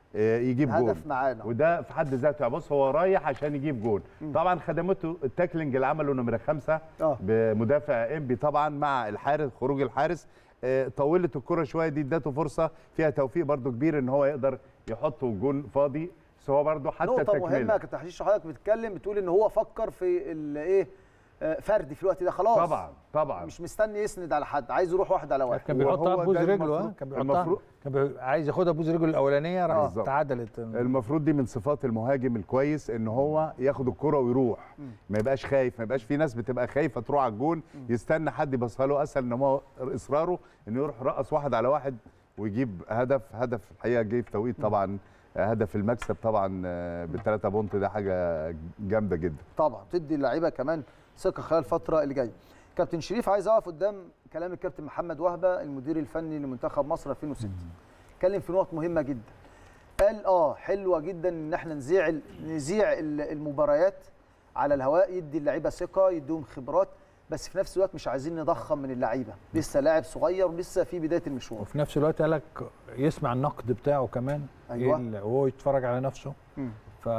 آه، يجيب جول هدف معانا وده في حد ذاته يعني بص هو رايح عشان يجيب جول مم. طبعا خدمته التاكلينج اللي عمله نمره خمسة اه بمدافع انبي طبعا مع الحارس خروج الحارس آه، طولت الكره شويه دي ادته فرصه فيها توفيق برده كبير ان هو يقدر يحط الجون فاضي بس هو برده حتى نقطة مهمة التكمله يا كابتن حشيش حضرتك بتتكلم بتقول ان هو فكر في الايه فردي في الوقت ده خلاص طبعا طبعا مش مستني يسند على حد عايز يروح واحد على واحد كان بيحطها وهو ببوز ده رجله ها المفروض- كان بيحطها المفروض- كان بي... عايز ياخدها بوز رجله الاولانيه راح بالظبط. اتعدلت المفروض دي من صفات المهاجم الكويس ان هو ياخد الكره ويروح مم. ما يبقاش خايف ما يبقاش في ناس بتبقى خايفه تروح على الجون يستنى حد يبصها له اسهل ان هو اصراره انه يروح رقص واحد على واحد ويجيب هدف هدف الحقيقه جه في توقيت طبعا هدف المكسب طبعا بالثلاثه بونت ده حاجه جامده جدا طبعا تدي اللعيبه كمان ثقه خلال الفتره اللي جايه كابتن شريف عايز اقف قدام كلام الكابتن محمد وهبه المدير الفني لمنتخب مصر 2006 اتكلم في نقط مهمه جدا قال اه حلوه جدا ان احنا نذيع ال- نذيع ال- المباريات على الهواء يدي اللعيبه ثقه يديهم خبرات بس في نفس الوقت مش عايزين نضخم من اللعيبه لسه لاعب صغير ولسه في بدايه المشوار وفي نفس الوقت قال لك يسمع النقد بتاعه كمان أيوة. إيه ال- وهو يتفرج على نفسه مم.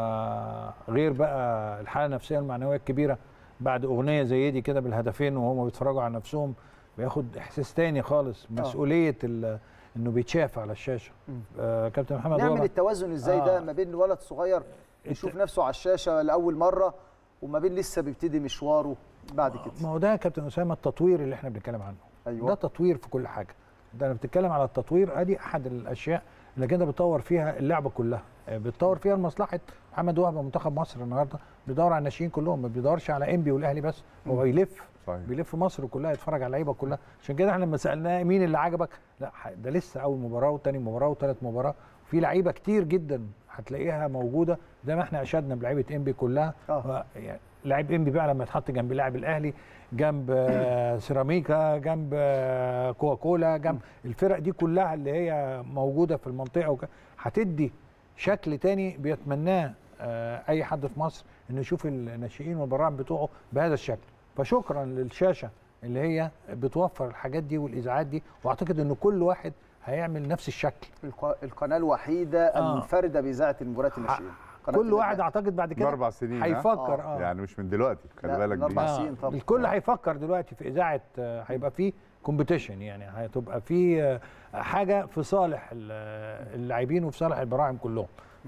فغير بقى الحاله النفسيه المعنويه الكبيره بعد اغنيه زي دي كده بالهدفين وهم بيتفرجوا على نفسهم بياخد احساس تاني خالص مسؤوليه ال- انه بيتشاف على الشاشه مم. آه كابتن محمد نعمل وهبة التوازن ازاي آه. ده ما بين ولد صغير يشوف نفسه على الشاشه لاول مره وما بين لسه بيبتدي مشواره بعد كده ما هو ده يا كابتن اسامه التطوير اللي احنا بنتكلم عنه أيوة. ده تطوير في كل حاجه ده انا بتتكلم على التطوير ادي احد الاشياء اللي كده بتطور فيها اللعبه كلها آه، بتطور فيها لمصلحه محمد وهبه منتخب مصر النهارده بيدور على الناشئين كلهم ما بيدورش على انبي والاهلي بس هو مم. بيلف صحيح. بيلف مصر كلها يتفرج على اللعيبه كلها عشان كده احنا لما سالناه مين اللي عجبك لا ح- ده لسه اول مباراه وتاني مباراه وتالت مباراه في لعيبه كتير جدا هتلاقيها موجوده زي ما احنا اشدنا بلعيبه انبي كلها آه. يعني لاعب انبي بقى لما يتحط جنب لاعب الاهلي جنب آه، سيراميكا جنب آه، كوكاكولا جنب الفرق دي كلها اللي هي موجوده في المنطقه وك- هتدي شكل تاني بيتمناه آه، اي حد في مصر انه يشوف الناشئين والبراعم بتوعه بهذا الشكل فشكرا للشاشه اللي هي بتوفر الحاجات دي والاذاعات دي واعتقد ان كل واحد هيعمل نفس الشكل الق- القناه الوحيده آه. المنفرده باذاعه المباريات الناشئين قناة كل النادي واحد الأهلي. اعتقد بعد كده باربع سنين ها؟ هيفكر اه يعني مش من دلوقتي خلي لا، بالك من دي أربع آه، سنين طبعا. الكل هيفكر دلوقتي في اذاعه آه، هيبقى في كومبيتيشن يعني هتبقى في آه، حاجه في صالح ال- اللاعبين وفي صالح البراعم كلهم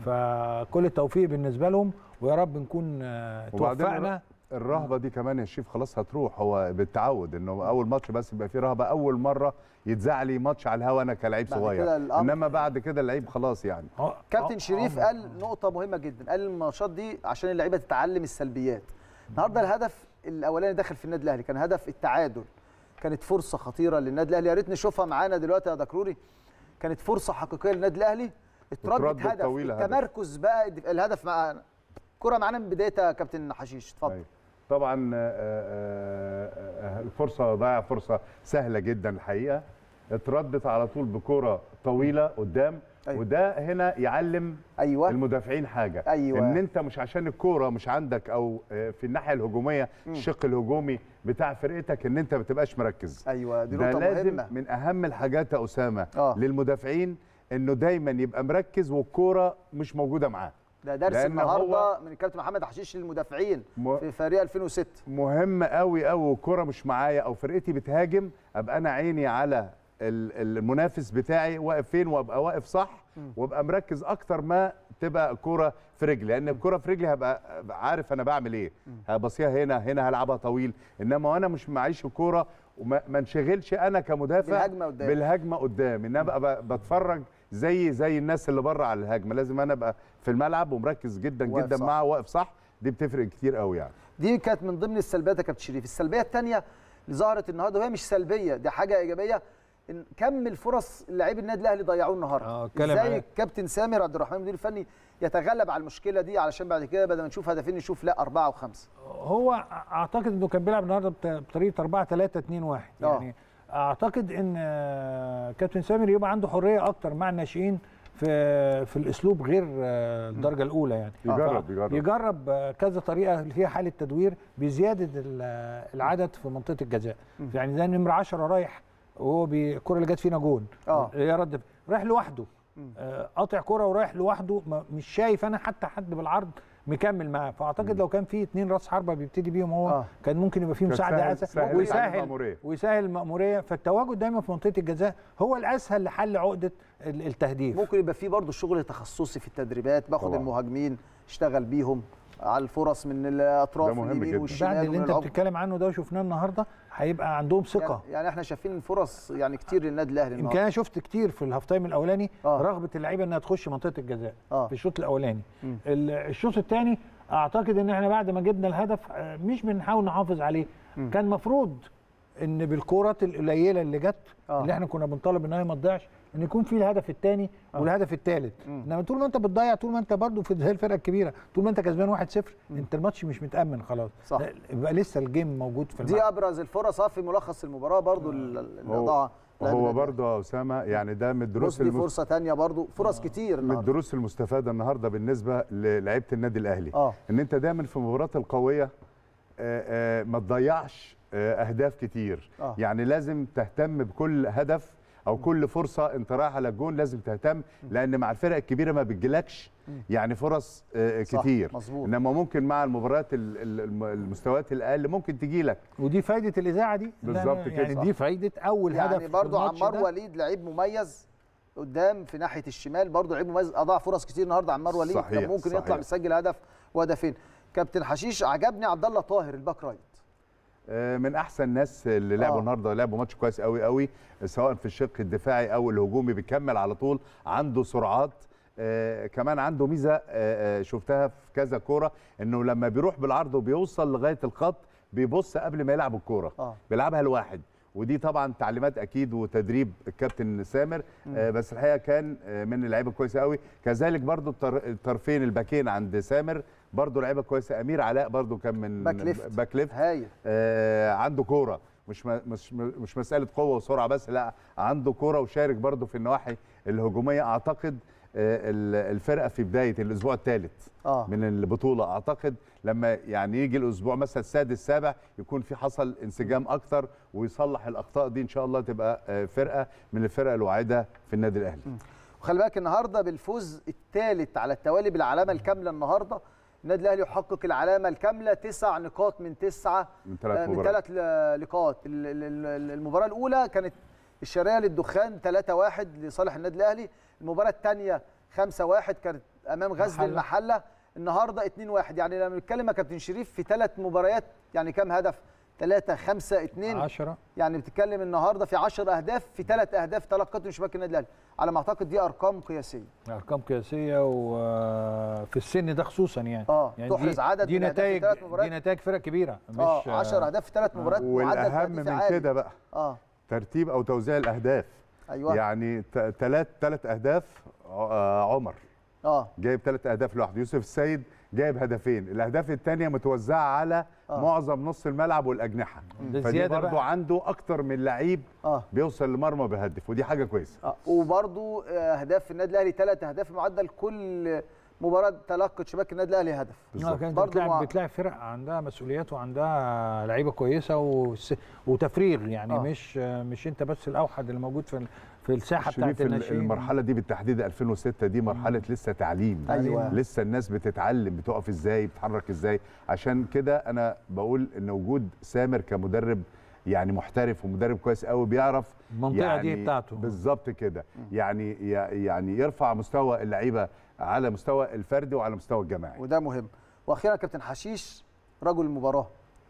فكل التوفيق بالنسبه لهم ويا رب نكون آه، وبعدين توفقنا الرهبه دي كمان يا شريف خلاص هتروح هو بالتعود انه اول ماتش بس يبقى فيه رهبه اول مره يتذاع لي ماتش على الهوا انا كلاعب بعد صغير كده الأمر- انما بعد كده اللعيب خلاص يعني آه، كابتن آه، شريف آه، قال نقطة مهمة جدا قال الماتشات دي عشان اللعيبة تتعلم السلبيات النهارده الهدف الأولاني داخل في النادي الأهلي كان هدف التعادل كانت فرصة خطيرة للنادي الأهلي يا ريت نشوفها معانا دلوقتي يا دكروري كانت فرصة حقيقية للنادي الأهلي اتردت اتردت هدف طويلة هدف. التمركز بقى الهدف معانا كرة معانا من بدايتها يا كابتن حشيش اتفضل أيوة. طبعا آه، آه، آه، الفرصه ضيع فرصه سهله جدا الحقيقه اتردت على طول بكره طويله قدام أيوة. وده هنا يعلم أيوة المدافعين حاجه أيوة. ان انت مش عشان الكوره مش عندك او آه، في الناحيه الهجوميه الشق الهجومي بتاع فرقتك ان انت ما تبقاش مركز أيوة دي ده نقطة لازم مهمة من اهم الحاجات يا اسامه آه. للمدافعين انه دايما يبقى مركز والكوره مش موجوده معاه ده درس لأن النهارده هو- من الكابتن محمد حشيش للمدافعين م- في فريق 2006 مهم قوي قوي والكره مش معايا او فرقتي بتهاجم ابقى انا عيني على ال- المنافس بتاعي واقف فين وابقى واقف صح وابقى مركز اكتر ما تبقى الكره في رجلي لان الكره في رجلي هبقى عارف انا بعمل ايه هبصيها هنا هنا هلعبها طويل انما وانا مش معيش الكوره وما ما انشغلش انا كمدافع بالهجمة قدام. بالهجمه قدام انما ابقى ب- بتفرج زي زي الناس اللي بره على الهجمه لازم انا ابقى في الملعب ومركز جدا واقف جدا صح. معه واقف صح دي بتفرق كتير قوي يعني دي كانت من ضمن السلبيات يا كابتن شريف السلبيه الثانيه اللي ظهرت النهارده وهي مش سلبيه دي حاجه ايجابيه ان كم الفرص لاعبي النادي الاهلي ضيعوه النهارده آه، اتكلم ازاي عليه. الكابتن سامر عبد الرحمن المدير الفني يتغلب على المشكله دي علشان بعد كده بدل ما نشوف هدفين نشوف لا اربعه وخمسه هو اعتقد انه كان بيلعب النهارده بت- بطريقه 4 3 2 1 آه. يعني اعتقد ان آه، كابتن سامر يبقى عنده حريه اكتر مع الناشئين في في الاسلوب غير آه، الدرجه الاولى يعني يجرب- ف- يجرب. يجرب آه، كذا طريقه اللي فيها حاله تدوير بزياده ال- العدد في منطقه الجزاء يعني زي نمره 10 رايح وهو بي- الكره اللي جت فينا جون آه. يا رد رايح لوحده آه، قاطع كرة ورايح لوحده ما- مش شايف انا حتى حد بالعرض مكمل معاه فاعتقد لو كان في اتنين راس حربه بيبتدي بيهم هو آه. كان ممكن يبقى فيه كان مساعده سهل- اسهل سهل ويسهل المأمورية. ويسهل المأمورية فالتواجد دايما في منطقة الجزاء هو الأسهل لحل عقدة ال- التهديف ممكن يبقى فيه برضه شغل تخصصي في التدريبات باخد طبعاً. المهاجمين اشتغل بيهم على الفرص من الاطراف ده مهم اليمين جداً. والشمال بعد اللي ومن انت العمق. بتتكلم عنه ده وشفناه النهارده هيبقى عندهم ثقة يعني, يعني احنا شايفين فرص يعني كتير للنادي الاهلي يمكن النهارده انا شفت كتير في الهاف تايم الاولاني آه. رغبه اللعيبه انها تخش منطقه الجزاء آه. في الشوط الاولاني مم. ال- الشوط الثاني اعتقد ان احنا بعد ما جبنا الهدف آه، مش بنحاول نحافظ عليه مم. كان مفروض ان بالكرات القليله اللي جت آه. اللي احنا كنا بنطالب انها ما تضيعش ان يكون في الهدف الثاني والهدف الثالث مم. انما طول ما انت بتضيع طول ما انت برضو في زي الفرقه الكبيره طول ما انت كسبان 1-0 انت الماتش مش متامن خلاص صح. لا، يبقى لسه الجيم موجود في دي الملعب ابرز الفرص اه في ملخص المباراه برضه اللي هو- ضاع هو برضه يا اسامه يعني ده من الدروس دي المس... فرصه ثانيه برضه فرص كتير من النهارده الدروس المستفاده النهارده بالنسبه للعيبه النادي الاهلي اه ان انت دايما في المباريات القويه آه، آه، ما تضيعش آه، اهداف كتير آه. يعني لازم تهتم بكل هدف او كل فرصه انت رايح على الجون لازم تهتم لان مع الفرق الكبيره ما بتجيلكش يعني فرص آه، صح، كتير مظبوط. انما ممكن مع المباريات ال- ال- الم- المستويات الاقل ممكن تجيلك ودي فايده الاذاعه دي إن أنا- بالظبط كده. يعني دي فايده اول هدف يعني في برضه الماتش عمار ده. وليد لعيب مميز قدام في ناحيه الشمال برضه لعيب مميز اضاع فرص كتير النهارده عمار وليد صحيح، كان ممكن صحيح. يطلع مسجل هدف وهدفين كابتن حشيش عجبني عبد الله طاهر الباك رايت آه، من احسن الناس اللي لعبوا آه. النهارده لعبوا ماتش كويس قوي قوي سواء في الشق الدفاعي او الهجومي بيكمل على طول عنده سرعات آه كمان عنده ميزه آه آه شفتها في كذا كوره انه لما بيروح بالعرض وبيوصل لغايه الخط بيبص قبل ما يلعب الكوره اه بيلعبها لواحد ودي طبعا تعليمات اكيد وتدريب الكابتن سامر آه بس الحقيقه كان آه من اللعيبه كويسه قوي كذلك برضو الطر- الطرفين الباكين عند سامر برضو لعيبه كويسه امير علاء برضو كان من باك ليفت. باك ليفت هايل آه عنده كوره مش م- مش مش مساله قوه وسرعه بس لا عنده كوره وشارك برضه في النواحي الهجوميه اعتقد آه، ال- الفرقه في بدايه الاسبوع الثالث اه من البطوله اعتقد لما يعني يجي الاسبوع مثلا السادس السابع يكون في حصل انسجام اكتر ويصلح الاخطاء دي ان شاء الله تبقى آه، فرقه من الفرق الواعده في النادي الاهلي وخلي بالك النهارده بالفوز الثالث على التوالي بالعلامه الكامله النهارده النادي الاهلي يحقق العلامه الكامله تسع نقاط من تسعه من ثلاث آه، من مباريات ثلاث ل- لقاءات ال- ال- ال- المباراه الاولى كانت الشرقيه للدخان 3-1 لصالح النادي الاهلي المباراه الثانيه 5-1 كانت امام غزل محلة. المحله النهارده 2-1 يعني لما بنتكلم يا كابتن شريف في ثلاث مباريات يعني كام هدف 3 5 2 10 يعني بتتكلم النهارده في 10 اهداف في ثلاث اهداف تلقت من شباك النادي الاهلي على ما اعتقد دي ارقام قياسيه ارقام قياسيه وفي السن ده خصوصا يعني اه يعني تحرز عدد دي من الأهداف في نتائج ثلاث دي مباريات نتائج فرق كبيره مش اه 10 اهداف في ثلاث مباريات معدل والاهم تهديفي من عالي. كده بقى اه ترتيب او توزيع الاهداف ايوه يعني ثلاث ثلاث اهداف آه، عمر اه جايب ثلاث اهداف لوحده يوسف السيد جايب هدفين الاهداف الثانيه متوزعه على آه. معظم نص الملعب والاجنحه ده فدي زياده برضو بقى عنده اكتر من لعيب اه بيوصل لمرمى بيهدف ودي حاجه كويسه اه وبرضو آه، اهداف النادي الاهلي ثلاث اهداف معدل كل مباراه تلقت شباك النادي الاهلي هدف اه كانت برضو بتلعب مع- بتلعب فرق عندها مسؤوليات وعندها لعيبه كويسه وس- وتفريغ يعني آه. مش مش انت بس الاوحد اللي موجود في ال- في الساحه بتاعت شريف ال- الناشئين المرحله دي بالتحديد 2006 دي مرحله لسه تعليم أيوة. لسه الناس بتتعلم بتقف ازاي بتتحرك ازاي عشان كده انا بقول ان وجود سامر كمدرب يعني محترف ومدرب كويس قوي بيعرف المنطقه دي بتاعته بالظبط كده يعني يعني يرفع مستوى اللعيبه على مستوى الفردي وعلى مستوى الجماعي وده مهم واخيرا كابتن حشيش رجل المباراه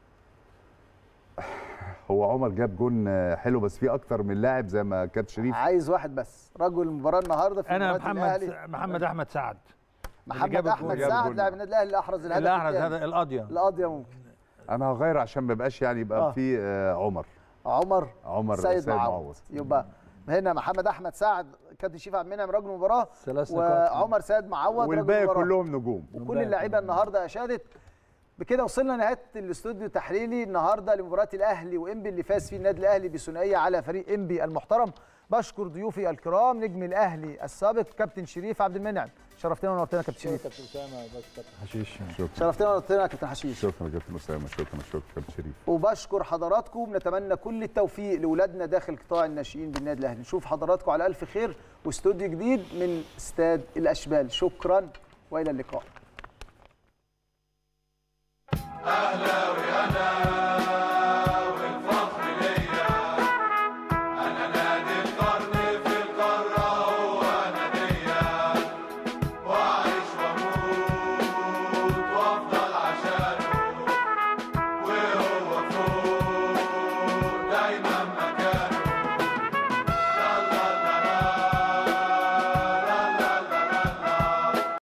هو عمر جاب جون آه، حلو بس في اكتر من لاعب زي ما كابتن شريف عايز واحد بس رجل المباراه النهارده في انا مباراة محمد الأهلي. محمد احمد سعد محمد جاب احمد الجول. سعد جول. لاعب النادي الاهلي اللي احرز الهدف اللي احرز الثاني. هذا القضيه القاضيه ممكن انا هغير عشان ما يبقاش يعني يبقى آه. في آه، عمر عمر عمر سيد معوض يبقى هنا محمد احمد سعد كابتن شريف عبد المنعم رجل المباراه ثلاث نقاط وعمر سيد معوض رجل والباقي المباراه كلهم نجوم وكل اللعيبه النهارده اشادت بكده وصلنا لنهايه الاستوديو التحليلي النهارده لمباراه الاهلي وانبي اللي فاز فيه النادي الاهلي بثنائيه على فريق انبي المحترم بشكر ضيوفي الكرام نجم الاهلي السابق كابتن شريف عبد المنعم شرفتنا ونورتنا يا كابتن شريف كابتن اسامه بس كابتن حشيش شكرا شرفتنا ونورتنا يا كابتن حشيش شكرا كابتن اسامه شكرا شكرا كابتن شريف وبشكر حضراتكم نتمنى كل التوفيق لاولادنا داخل قطاع الناشئين بالنادي الاهلي نشوف حضراتكم على الف خير واستوديو جديد من استاد الاشبال شكرا والى اللقاء أهلاوي